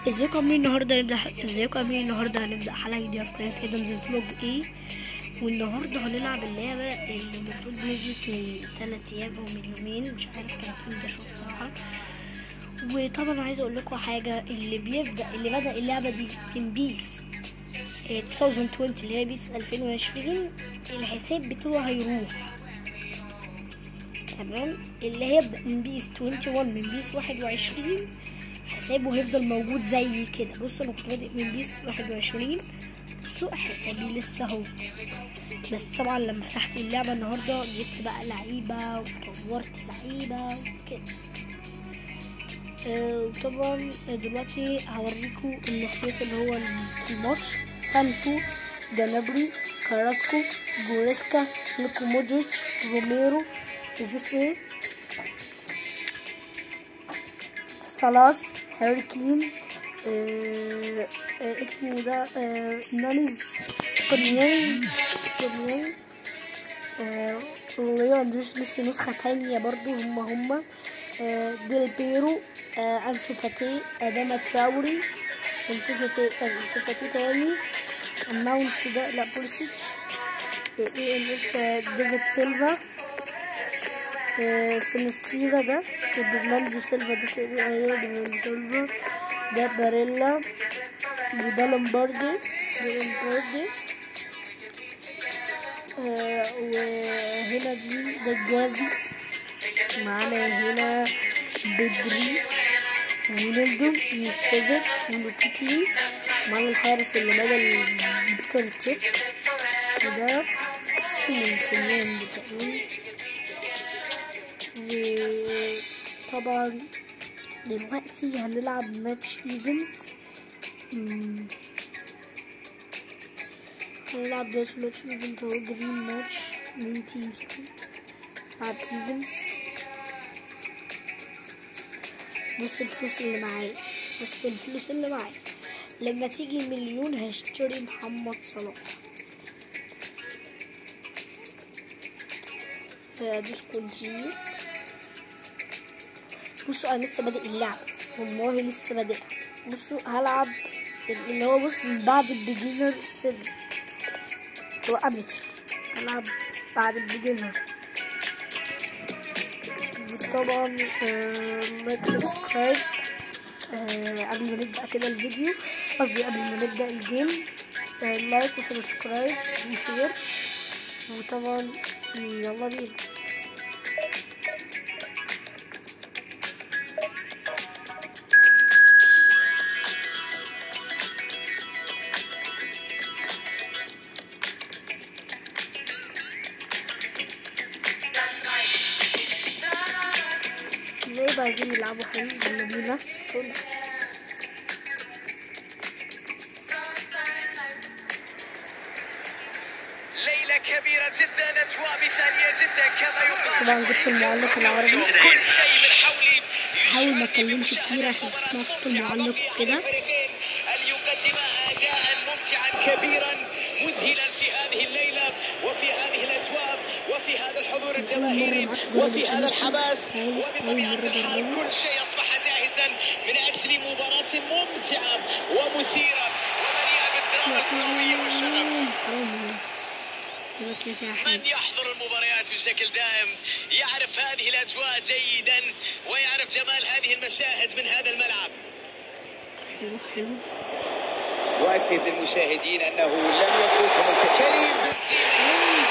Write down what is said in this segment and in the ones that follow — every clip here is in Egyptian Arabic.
ازيكم عاملين النهارده هنبدا ازيكم عاملين النهارده هنبدا حلقه جديده في قناه ايدنز فلوج ايه والنهارده هنلعب اللعبه اللي المفروض نزلت من 3 ايام او من يومين مش عارف كانت امتى شو بصراحه وطبعا عايز اقول لكم حاجه اللي بيبدا اللي بدا اللعبه دي من بيس إيه، 2020 اللي هي بيس 2020 الحساب بتاعه هيروح تمام اللي هيبدا من بيس 21 من بيس 21 حسابه هيفضل موجود زي كده بصوا انا كنت بادئ من بيس 21 بصوا حسابي لسه اهو بس طبعا لما فتحت اللعبة النهاردة جبت بقى لعيبة وطورت لعيبة وكده آه، وطبعا دلوقتي هوريكم الاحتياط اللي هو الماتش سانشو جنابري كاراسكو جوريسكا نيكو مودريتش روميرو جوسيه صلاص هاري كين آه آه اسمه ده آه نانيز كورنيان كورنيان آه وليو اندريس ميسي نسخة تانية برضو هما هما آه ديل بيرو آه انسو فاتي اداما تراوري انسو فاتي انسو فاتي تاني ماونت ده لا بوليسيتش اي ام اف ديفيد سيلفا آه، سينستيرا ده برناردو سيلفا ده تقريبا ايوه برناردو سيلفا ده باريلا وده لومباردي ده لومباردي آه وهنا دي ده جافي معانا هنا بدري ونلدو يوسفيت ولوكيتلي معانا الحارس اللي بدل بيتر تشيك وده من سنين بتقريبا وطبعا دلوقتي هنلعب ماتش ايفنت مم. هنلعب دلوقتي ماتش ايفنت هو جرين ماتش من تيمز لعب ايفنتس بص الفلوس اللي معايا بص الفلوس اللي معايا لما تيجي مليون هشتري محمد صلاح ادوس كونتينيو بصوا انا لسه بادئ اللعبة والله لسه بادئ بصوا هلعب اللي هو بص من بعد البيجنر سن هو امتر هلعب بعد البيجنر وطبعا ما سبسكرايب قبل ما نبدأ كده الفيديو قصدي قبل ما نبدأ الجيم آه، لايك وسبسكرايب وشير وطبعا يلا بينا ليه بقى عايزين يلعبوا حلو يلا بينا قول. ليلة كبيرة جدا أجواء مثالية جدا كما يقال طبعا جبت المعلق العربي كل شيء من حولي حاول ما يشرق اتكلمش بمشاهدة كتير عشان مباراة تسمع صوت ممتعة المعلق وطبيعة وكده. للفريقين أن يقدما أداء ممتعا كبيرا مذهلا في هذه الليلة وفي هذه الأجواء وفي هذا الحضور الجماهيري وفي هذا الحماس وبطبيعة الحال كل شيء أصبح جاهزا من أجل مباراة ممتعة ومثيرة ومليئة بالدراما الكروية والشغف حرام والله يلا كده فيها حاجة من يحضر المباريات بشكل دائم يعرف هذه الأجواء جيدا ويعرف جمال هذه المشاهد من هذا الملعب حلو حلو وأكد للمشاهدين أنه لن يفوتهم الكريم بنزيما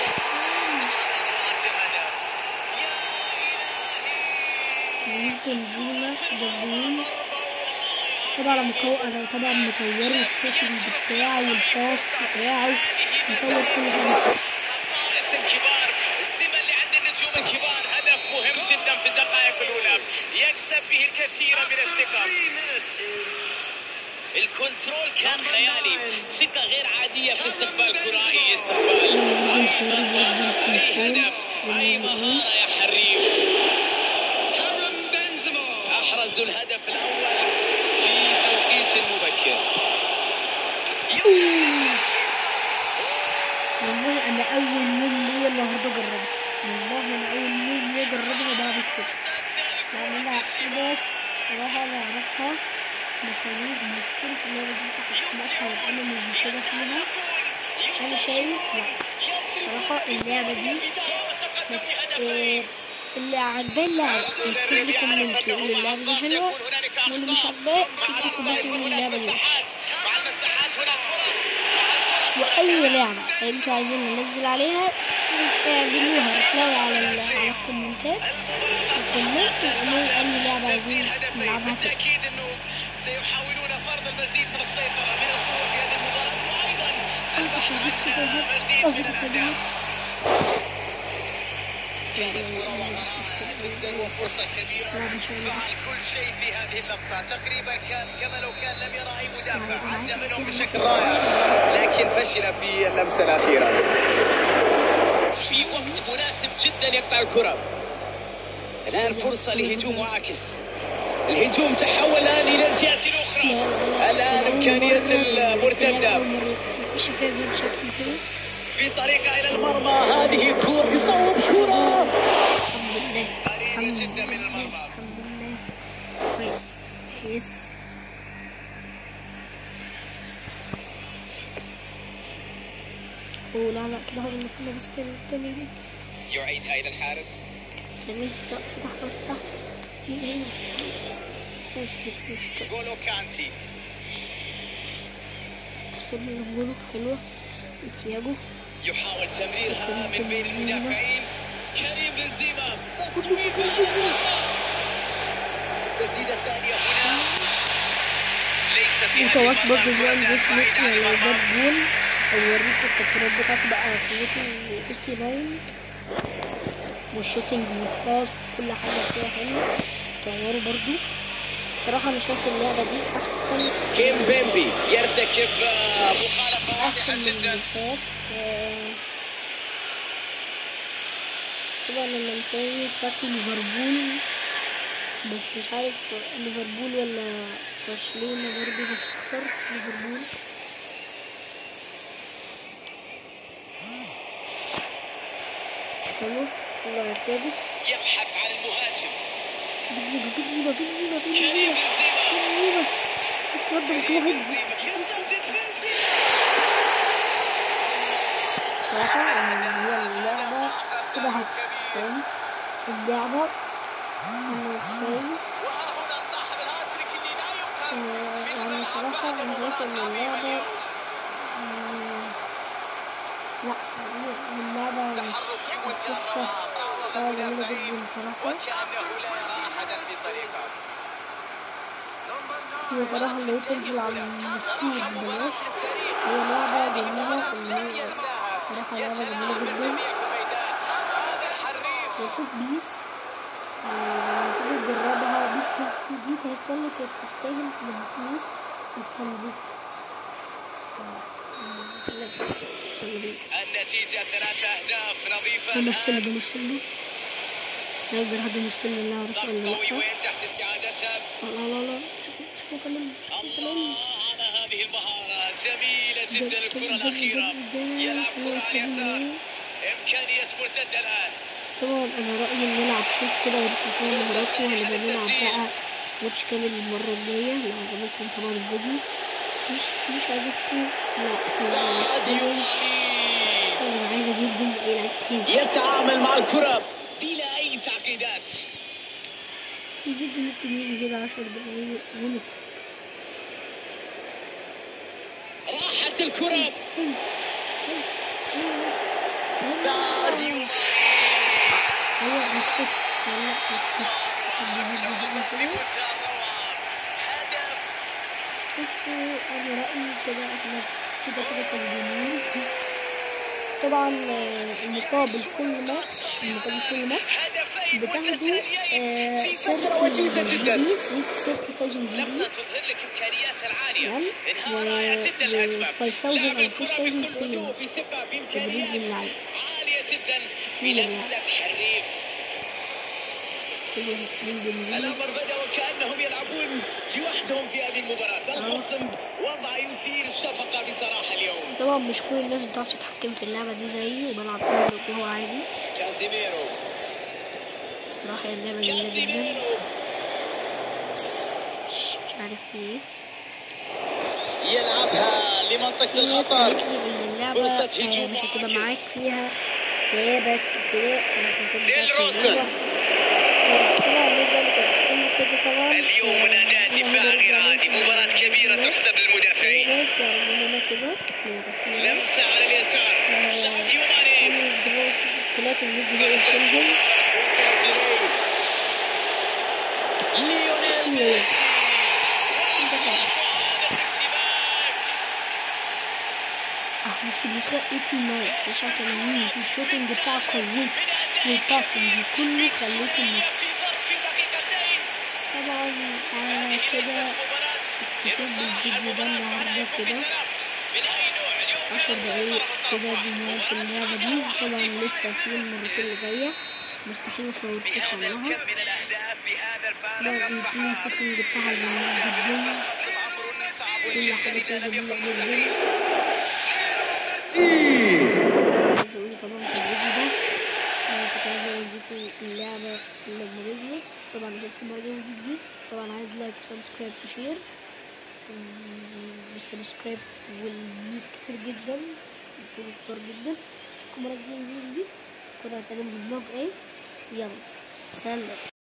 بنزيما دبرين طبعا انا مكو... انا طبعا مطوره الشكل بتاعه والباص بتاعه مطور كل حاجه خصائص الكبار السمة اللي عند النجوم الكبار هدف مهم جدا في الدقائق الأولى يكسب به الكثير من الثقة الكنترول كان خيالي ثقة غير عادية في استقبال كرة أي استقبال أي هدف أي مهارة يا حريف أحرزوا الهدف الأول في توقيت مبكر والله انا اول يوم ليا النهارده اجربها والله انا اول يوم ليا اجربها بعمل كده بعملها بس صراحه انا اعرفها ميكانيزم مشهور في اللعبة دي تحكماتها والأنا مش كده فيها أنا شايف لا صراحة اللعبة دي بس آه، اللي عاجباه اللعبة يكتب لي كومنت يقول اللعبة دي حلوة واللي مش عاجباه يكتب كومنت يقول اللعبة دي وحشة مع المساحات هناك فرص مع الفرص وأي لعبة انتوا عايزين ننزل عليها اعملوها ريبلاي على ال- على الكومنتات الكومنت وقولوا لي أي لعبة عايزين نلعبها تاني بالتأكيد أنه سيحاولون فرض المزيد من السيطرة من القوة في هذه المباراة وأيضا أنا كنت هجيب سوبر هات قصدي كنت هجيب كانت مراوغة رائعة جدا وفرصة كبيرة لا إن شاء الله فعل أحسن. كل شيء في هذه اللقطة تقريبا كان كما لو كان لم يرى أي مدافع عدى منهم بشكل رائع لكن فشل في اللمسة الأخيرة في وقت مناسب جدا يقطع الكرة الآن فرصة لهجوم معاكس الهجوم تحول الآن إلى الجهة الأخرى الآن إمكانية المرتدة مش فيها جول شكل كده في طريقة إلى المرمى هذه الكرة يصوب كرة الحمد لله قريبة الحمد جدا من لله، المرمى الحمد لله كويس كويس اوه لا لا كده هقول لك انا بس تاني بس تاني يعيدها إلى الحارس تاني لا بس تحت بس تحت ايه ايه مش مش مش كده جولو كانتي استنى نقوله حلوة تياجو يحاول تمريرها من بين المدافعين كريم بنزيما تصويب تسديدة ثانية هنا ليس في هذه متواصل المرة برضه الكرة جوان جاءت بس ميسي بعيدة عن لو المرمى. جاب جول اوريكم التقريرات بتاعته بقى قوته 59 والشوتنج والباس وكل حاجة فيها حلوة طوروا برضه صراحة أنا شايف اللعبة دي أحسن كيم بيمبي يرتكب آه، مخالفة واضحة أحسن من جدا اللي فات آه، طبعا أنا مساوي بتاعتي ليفربول بس مش عارف ليفربول ولا برشلونة برضه بس اخترت ليفربول حلو طلع تياجو يبحث عن المهاجم بنزيما بنزيما بنزيما كريم بنزيما بنزيما بنزيما شفت رد كريم الواحد بنزيما يسدد بنزيما صراحة يعني هي اللعبة كده هتكون اللعبة أنا شايف وها هنا صاحب الهاتريك اللي لا يقهر آه، في يعني الملعب صراحة بعد أنا شايف مباراة إن عظيمة اللعبة اليوم. مم، لا اللعبة تحرك في منتهى تحفة الروعة آه، راوغ جميلة المدافعين جدا صراحة وكأنه لا يرى أحدا في طريقه هي صراحة اللي هي تنزل على السكول صراحة ببلاش مباراة التاريخ هي لعبة هذه جميلة مباراة اللي لن هي ينساها صراحة لعبة يتلاعب جميلة جدا بالجميع في الميدان هذا الحريف وشوف بيس آه، لما تيجي تجربها بيس دي تحس إن كانت تستاهل الفلوس التنزيل النتيجة ثلاثة أهداف نظيفة ده مرسلو ده مرسلو السردر هذا مرسلو اللي أعرف ضغط ولا قوي لأ وينجح في استعادتها لا لا لا شوف شوف كمان شوف كمان الله على هذه المهارة جميلة جدا الكرة الأخيرة يلعب كرة على اليسار إمكانية مرتدة الآن طبعا انا رايي ان نلعب شوط كده ونكون فيها مهارات وهنبقى نلعب بقى ماتش كامل المره الجايه لو عجبكم طبعا الفيديو مش مش عاجبكم لا ساديو انا ماني انا عايز اجيب جول باي لعيب تاني يتعامل مع الكرة بلا أي تعقيدات الفيديو ممكن يجي كده عشر دقايق ونت راحت الكرة حلو حلو حلو حلو ساديو ماني ايوه مسكت يلا مسكت هدي هدي هدي في كده منتهى الروعة هدف بس انا رايي كده احنا كده كده كسبانين طبعا آه، مقابل كل ماتش مقابل كل ماتش هدفين بتاخدوا متتاليين آه، في فترة وجيزة جدا 30000 لقطة جنيه تظهر لك إمكانياتها العالية تمام إنهاء رائع جدا الهجمة و 5000 لعب أو الكرة 6000 بكل هدوء فريم بثقة تدريب بإمكانيات للعب عالية جدا مين بلمسة حريف كل واحد كريم بنزيما الأمر بدأ وكأنهم يلعبون لوحدهم في هذه المباراة الخصم وضع يثير الشفقة بصراحة اليوم طبعا مش كل الناس بتعرف تتحكم في اللعبة دي زيي وبلعب كل جوه عادي كازيميرو صراحة هي اللعبة جميلة جدا كازيميرو بس مش مش عارف في ايه يلعبها لمنطقة في ناس الخطر قالت لي ان اللعبة فرصة آه، هجوم مش هتبقى معاكس. معاك فيها حسابك وكده الحساب بتاعك ديل روسن. هو. آه، طبعا بالنسبة اللي كانت بتسألني كده طبعا اليوم آه، مناداة أنا دفاع هقدر غير أعمل عادي كده. مباراة كبيرة تحسب في للمدافعين ناس يعرفون انا كده يعرفون أنا. لمسة على اليسار ساديو ماني أنا دلوقتي طلعت الفيديو ده بعد قلت لهم وصلت إليه ليونيل ميسي فوق الشباك اه بس النسخة 89 89 الشوتنج بتاعه قوي والباسنج كله خليته ميكس في ظرف دقيقتين طبعا انا كده اكتفيت بالفيديو ده النهارده كده عشر دقايق كده جمال في اللعبة دي طبعا لسه في المرات اللي جاية مستحيل مصورتش بهذا عنها الكم من الأهداف بهذا الفارق ده أصبح البلاي سيتنج بتاعها جميل جدا خصم أمر صعب كل جدا حاجة فيها إذا لم جميلة يكن جدا مستحيل عايز اقول طبعا في الفيديو ده انا كنت عايز اوريكم اللعبة اللي لما نزلت طبعا اشوفكم برضه فيديو جديد طبعا عايز لايك وسبسكرايب وشير والسبسكرايب والفيوز كتير جدا بيكونوا كتار جدا اشوفكم مرة جديدة فيديو جديد قناة ادمز فلوج ايه يلا سلام